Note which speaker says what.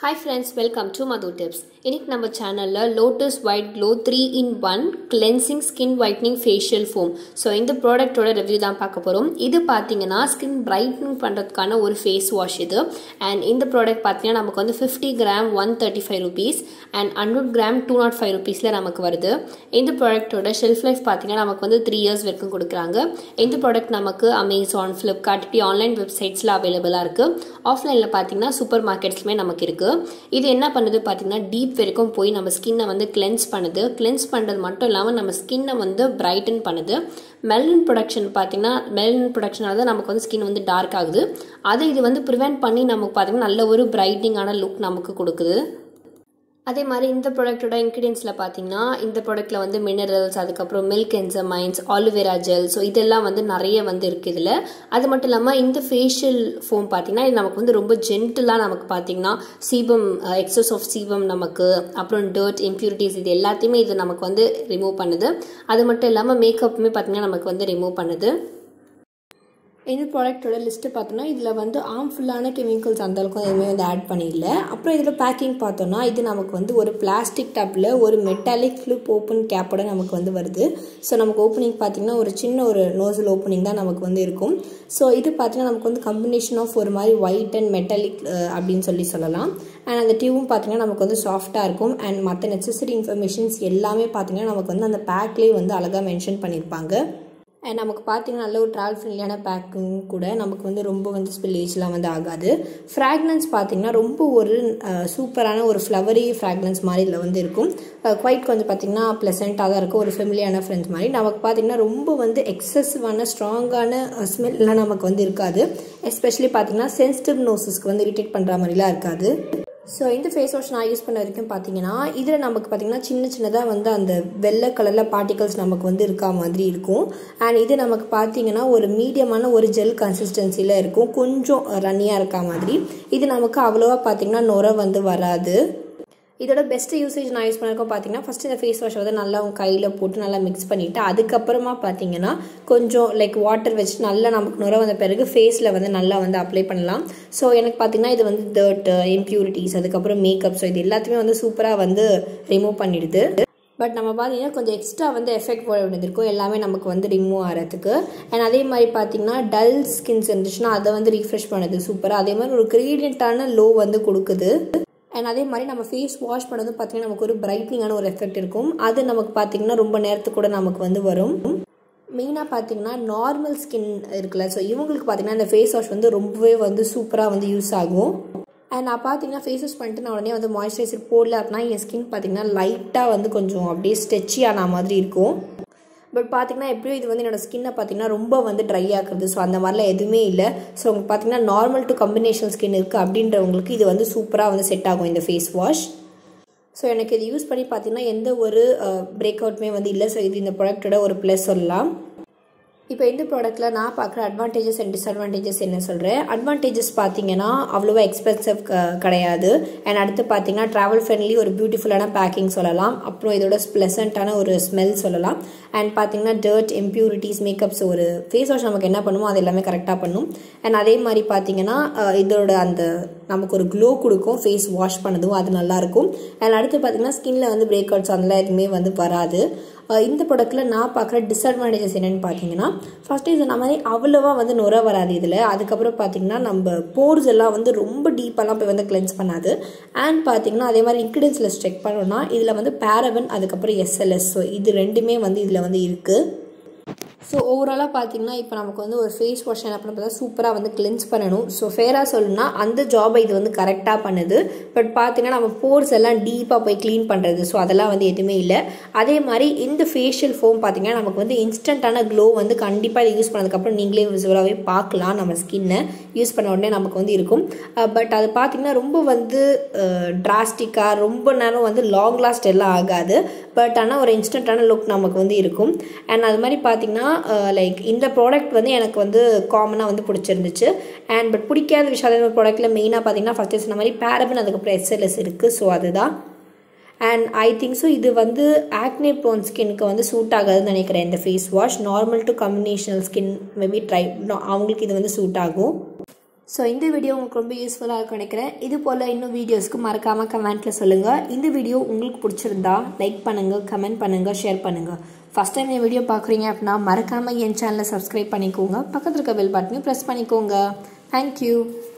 Speaker 1: hi friends welcome to Madhu tips இன்னைக்கு நம்ம சேனலில் Lotus White Glow three in one cleansing skin whitening facial foam so இந்த ப்ராடக்ட்டோட review தான் பார்க்க போகிறோம் இது பார்த்தீங்கன்னா ஸ்கின் பிரைட்னிங் பண்ணுறதுக்கான ஒரு ஃபேஸ் வாஷ் இது அண்ட் இந்த ப்ராடக்ட் பார்த்தீங்கன்னா நமக்கு வந்து fifty gram one thirty five rupees and hundred gram two naught five ருபீஸில் நமக்கு வருது இந்த ப்ராடக்ட்டோட ஷெல்ஃப் லைஃப் பார்த்தீங்கன்னா நமக்கு வந்து த்ரீ இயர்ஸ் வரைக்கும் கொடுக்குறாங்க இந்த ப்ராடக்ட் நமக்கு அமேசான் ஃப்ளிப்கார்ட் இப்படி ஆன்லைன் வெப்சைட்ஸில் அவைலபிளாக இருக்குது ஆஃப்லைனில் பார்த்தீங்கன்னா சூப்பர் மார்க்கெட்ஸ்லுமே நமக்கு இருக்குது இது என்ன பண்ணுது பார்த்தீங்கன்னா டீப் வரைக்கும் போய் நம்ம ஸ்கின்னை வந்து கிளென்ஸ் பண்ணுது கிளென்ஸ் பண்ணுறது மட்டும் இல்லாமல் நம்ம ஸ்கின்னை வந்து பிரைட்டன் பண்ணுது மெலனின் ப்ரொடக்ஷன் பார்த்தீங்கன்னா மெலனின் ப்ரொடக்ஷனால தான் நமக்கு வந்து ஸ்கின் வந்து டார்க் ஆகுது அதை இது வந்து ப்ரிவெண்ட் பண்ணி நமக்கு பார்த்தீங்கன்னா நல்ல ஒரு பிரைட்டிங்கான லுக் நமக்கு கொடுக்குது அதே மாதிரி இந்த ப்ராடக்ட்டோட இன்க்ரீடியன்ஸில் பார்த்தீங்கன்னா இந்த ப்ராடக்ட்டில் வந்து மினரல்ஸ் அதுக்கப்புறம் milk enzymes aloe vera gel so இதெல்லாம் வந்து நிறைய வந்து இருக்குது இதில் அது மட்டும் இல்லாமல் இந்த ஃபேஷியல் ஃபோம் பார்த்தீங்கன்னா இது நமக்கு வந்து ரொம்ப ஜென்டிலாக நமக்கு பார்த்தீங்கன்னா சீபம் எக்ஸஸ் ஆஃப் சீபம் நமக்கு அப்புறம் டர்ட் இம்ப்யூரிட்டிஸ் இது எல்லாத்தையுமே இது நமக்கு வந்து ரிமூவ் பண்ணுது அது மட்டும் இல்லாமல் மேக்கப்புமே பார்த்தீங்கன்னா நமக்கு வந்து ரிமூவ் பண்ணுது இந்த ப்ராடக்ட்டோட லிஸ்ட்டு பார்த்தோன்னா இதில் வந்து ஆர்ம்ஃபுல்லான கெமிக்கல்ஸ் அந்த அளவுக்கு எதுவுமே வந்து ஆட் பண்ணிடல அப்புறம் இதில் பேக்கிங் பார்த்தோன்னா இது நமக்கு வந்து ஒரு பிளாஸ்டிக் டப்பில் ஒரு மெட்டாலிக் ஃப்ளிப் ஓப்பன் கேப்போட நமக்கு வந்து வருது ஸோ நமக்கு ஓப்பனிங் பார்த்திங்கன்னா ஒரு சின்ன ஒரு நோசல் ஓப்பனிங் தான் நமக்கு வந்து இருக்கும் ஸோ இது பார்த்திங்கன்னா நமக்கு வந்து கம்பினேஷன் ஆஃப் ஒரு மாதிரி ஒயிட் அண்ட் மெட்டாலிக் அப்படின்னு சொல்லி சொல்லலாம் அண்ட் அந்த டியூவும் பார்த்திங்கன்னா நமக்கு வந்து சாஃப்டாக இருக்கும் அண்ட் மற்ற நெசசரி இன்ஃபர்மேஷன்ஸ் எல்லாமே பார்த்திங்கன்னா நமக்கு வந்து அந்த பேக்லேயே வந்து அழகாக மென்ஷன் பண்ணியிருப்பாங்க அண்ட் நமக்கு பார்த்தீங்கன்னா நல்ல ஒரு ட்ராவல் ஃப்ரெண்ட்லியான பேக்கிங் கூட நமக்கு வந்து ரொம்ப வந்து ஸ்பில்லேஜ்லாம் வந்து ஆகாது ஃப்ராக்னன்ஸ் பார்த்தீங்கன்னா ரொம்ப ஒரு சூப்பரான ஒரு ஃப்ளவரி ஃப்ராக்னன்ஸ் மாதிரி இதில் வந்து இருக்கும் குவைட் கொஞ்சம் பார்த்திங்கன்னா ப்ளசண்ட்டாக தான் இருக்கும் ஒரு ஃபெமிலியான ஃப்ரெண்ட்ஸ் மாதிரி நமக்கு பார்த்திங்கன்னா ரொம்ப வந்து எக்ஸசிவான ஸ்ட்ராங்கான ஸ்மெல்லாம் நமக்கு வந்து இருக்காது எஸ்பெஷலி பார்த்திங்கன்னா சென்சிட்டிவ் நோசஸ்க்கு வந்து இரிட்டேட் பண்ணுற மாதிரிலாம் இருக்காது ஸோ இந்த ஃபேஸ் வாஷ் நான் யூஸ் பண்ண வரைக்கும் பார்த்தீங்கன்னா இதில் நமக்கு பார்த்தீங்கன்னா சின்ன சின்னதாக வந்து அந்த வெள்ளை கலரில் பார்ட்டிகல்ஸ் நமக்கு வந்து இருக்கா மாதிரி இருக்கும் அண்ட் இது நமக்கு பார்த்தீங்கன்னா ஒரு மீடியமான ஒரு ஜெல் கன்சிஸ்டன்சியில் இருக்கும் கொஞ்சம் ரன்னியாக இருக்கா மாதிரி இது நமக்கு அவ்வளோவா பார்த்தீங்கன்னா நுர வந்து வராது இதோட பெஸ்ட் யூசேஜ் நான் யூஸ் பண்ணிருக்கோம் பார்த்தீங்கன்னா ஃபஸ்ட்டு இந்த ஃபேஸ் வாஷ் வந்து நல்லா உங்கள் கையில் போட்டு நல்லா மிக்ஸ் பண்ணிவிட்டு அதுக்கப்புறமா பார்த்தீங்கன்னா கொஞ்சம் லைக் வாட்டர் வச்சு நல்லா நமக்கு நுர வந்த பிறகு ஃபேஸில் வந்து நல்லா வந்து அப்ளை பண்ணலாம் ஸோ எனக்கு பார்த்தீங்கன்னா இது வந்து டர்ட்டு இம்ப்யூரிட்டிஸ் அதுக்கப்புறம் மேக்கப் ஸோ இது எல்லாத்தையுமே வந்து சூப்பராக வந்து ரிமூவ் பண்ணிடுது பட் நம்ம பார்த்தீங்கன்னா கொஞ்சம் எக்ஸ்ட்ரா வந்து எஃபெக்ட் போட வேண்டியது இருக்கும் எல்லாமே நமக்கு வந்து ரிமூவ் ஆகிறதுக்கு அண்ட் அதே மாதிரி பார்த்தீங்கன்னா டல் ஸ்கின்ஸ் இருந்துச்சுன்னா அதை வந்து ரீஃப்ரெஷ் பண்ணுது சூப்பராக அதே மாதிரி ஒரு கிரீடியண்ட்டான லோ வந்து கொடுக்குது அண்ட் அதே மாதிரி நம்ம ஃபேஸ் வாஷ் பண்ணதும் பார்த்தீங்கன்னா நமக்கு ஒரு பிரைட்னிங்கான ஒரு எஃபெக்ட் இருக்கும் அது நமக்கு பார்த்தீங்கன்னா ரொம்ப நேரத்துக்கு கூட நமக்கு வந்து வரும் மெயினாக பார்த்தீங்கன்னா நார்மல் ஸ்கின் இருக்குல்ல ஸோ இவங்களுக்கு பார்த்தீங்கன்னா இந்த ஃபேஸ் வாஷ் வந்து ரொம்பவே வந்து சூப்பராக வந்து யூஸ் ஆகும் அண்ட் நான் பார்த்தீங்கன்னா ஃபேஸ் வாஷ் பண்ணிட்டு நான் உடனே வந்து மாய்ஸ்சரைசர் போடல அப்படின்னா என் ஸ்கின் பார்த்தீங்கன்னா லைட்டாக வந்து கொஞ்சம் அப்படியே ஸ்ட்ரெச்சி ஆன மாதிரி இருக்கும் பட் பார்த்தீங்கன்னா எப்படியும் இது வந்து என்னோடய ஸ்கின்னை பார்த்தீங்கன்னா ரொம்ப வந்து ட்ரை ஆக்குறது ஸோ அந்த மாதிரிலாம் எதுவுமே இல்லை ஸோ உங்களுக்கு பார்த்தீங்கன்னா நார்மல் டு கம்பினேஷன் ஸ்கின் இருக்குது அப்படின்றவங்களுக்கு இது வந்து சூப்பராக வந்து செட் ஆகும் இந்த ஃபேஸ் வாஷ் ஸோ எனக்கு இது யூஸ் பண்ணி பார்த்தீங்கன்னா எந்த ஒரு பிரேக் அவுட்டுமே வந்து இல்லை ஸோ இது இந்த ப்ராடக்டோட ஒரு ப்ளஸ் சொல்லலாம் இப்போ இந்த ப்ராடக்ட்டில் நான் பார்க்குற அட்வான்டேஜஸ் அண்ட் டிஸ்அட்வான்டேஜஸ் என்ன சொல்கிறேன் அட்வான்டேஜஸ் பார்த்தீங்கன்னா அவ்வளோவா எக்ஸ்பென்சிவ் கிடையாது அண்ட் அடுத்து பார்த்தீங்கன்னா ட்ராவல் ஃப்ரெண்ட்லி ஒரு பியூட்டிஃபுல்லான பேக்கிங் சொல்லலாம் அப்புறம் இதோட ப்ளசண்ட்டான ஒரு ஸ்மெல் சொல்லலாம் அண்ட் பார்த்தீங்கன்னா டர்ட் இம்ப்யூரிட்டிஸ் மேக்கப்ஸ் ஒரு ஃபேஸ் வாஷ் நமக்கு என்ன பண்ணுமோ அது எல்லாமே கரெக்டாக பண்ணும் அண்ட் அதே மாதிரி பார்த்தீங்கன்னா இதோட அந்த நமக்கு ஒரு க்ளோ கொடுக்கும் ஃபேஸ் வாஷ் பண்ணதும் அது நல்லாயிருக்கும் அண்ட் அடுத்து பார்த்தீங்கன்னா ஸ்கின்ல வந்து பிரேக் அவுட்ஸ் அதெல்லாம் எதுவுமே வந்து வராது இந்த ப்ராடக்ட்டில் நான் பார்க்குற டிஸ்அட்வான்டேஜஸ் என்னென்னு பார்த்தீங்கன்னா ஃபஸ்ட்டு இது நம்ம அவ்வளோவா வந்து நுர வராது இதில் அதுக்கப்புறம் பார்த்தீங்கன்னா நம்ம போர்ஸ் எல்லாம் வந்து ரொம்ப டீப்பெல்லாம் போய் வந்து கிளென்ஸ் பண்ணாது அண்ட் பார்த்தீங்கன்னா அதே மாதிரி இன்க்ரீடியன்ஸில் செக் பண்ணோம்னா இதில் வந்து பேரவன் அதுக்கப்புறம் எஸ்எல்எஸ் ஸோ இது ரெண்டுமே வந்து இதில் வந்து இருக்குது ஸோ ஓவராலாக பார்த்தீங்கன்னா இப்போ நமக்கு வந்து ஒரு ஃபேஸ் வாஷ் என்ன பண்ண பார்த்தா சூப்பராக வந்து கிளென்ஸ் பண்ணணும் ஸோ ஃபேராக சொல்லணும்னா அந்த ஜாபை இது வந்து கரெக்டாக பண்ணுது பட் பார்த்தீங்கன்னா நம்ம போர்ஸ் எல்லாம் டீப்பாக போய் க்ளீன் பண்ணுறது ஸோ அதெல்லாம் வந்து எதுவுமே இல்லை அதே மாதிரி இந்த ஃபேஷியல் ஃபோம் பார்த்தீங்கன்னா நமக்கு வந்து இன்ஸ்டண்ட்டான க்ளோ வந்து கண்டிப்பாக இதை யூஸ் பண்ணதுக்கப்புறம் நீங்களே விசுவலாகவே பார்க்கலாம் நம்ம ஸ்கின்னை யூஸ் பண்ண உடனே நமக்கு வந்து இருக்கும் பட் அது பார்த்தீங்கன்னா ரொம்ப வந்து டிராஸ்டிக்காக ரொம்ப நேரம் வந்து லாங் லாஸ்ட் எல்லாம் ஆகாது பட் ஆனால் ஒரு இன்ஸ்டண்ட்டான லுக் நமக்கு வந்து இருக்கும் அண்ட் அது மாதிரி பார்த்தீங்கன்னா லைக் இந்த ப்ராடக்ட் வந்து எனக்கு வந்து காமனாக வந்து பிடிச்சிருந்துச்சு அண்ட் பட் பிடிக்காத விஷயம் ஒரு ப்ராடக்ட்டில் மெயினாக பார்த்தீங்கன்னா ஃபஸ்ட்டு சொன்ன மாதிரி பேரபின் அதுக்கப்புறம் எஸ்எல்எஸ் இருக்குது ஸோ அதுதான் அண்ட் ஐ திங்க் ஸோ இது வந்து ஆக்னே ப்ரோன் ஸ்கின்க்கு வந்து சூட் ஆகாதுன்னு நினைக்கிறேன் இந்த face wash normal to combinational skin maybe dry அவங்களுக்கு இது வந்து சூட் ஆகும் ஸோ இந்த வீடியோ உங்களுக்கு ரொம்ப யூஸ்ஃபுல்லாக இருக்கும் நினைக்கிறேன் இது போல் இன்னும் வீடியோஸ்க்கு மறக்காமல் கமெண்ட்டில் சொல்லுங்கள் இந்த வீடியோ உங்களுக்கு பிடிச்சிருந்தா லைக் பண்ணுங்கள் கமெண்ட் பண்ணுங்கள் ஷேர் பண்ணுங்கள் ஃபஸ்ட் டைம் என் வீடியோ பார்க்குறீங்க அப்படின்னா மறக்காமல் என் சேனலை சப்ஸ்கிரைப் பண்ணிக்கோங்க பக்கத்தில் இருக்க பெல் பட்டனையும் ப்ரெஸ் பண்ணிக்கோங்க தேங்க்யூ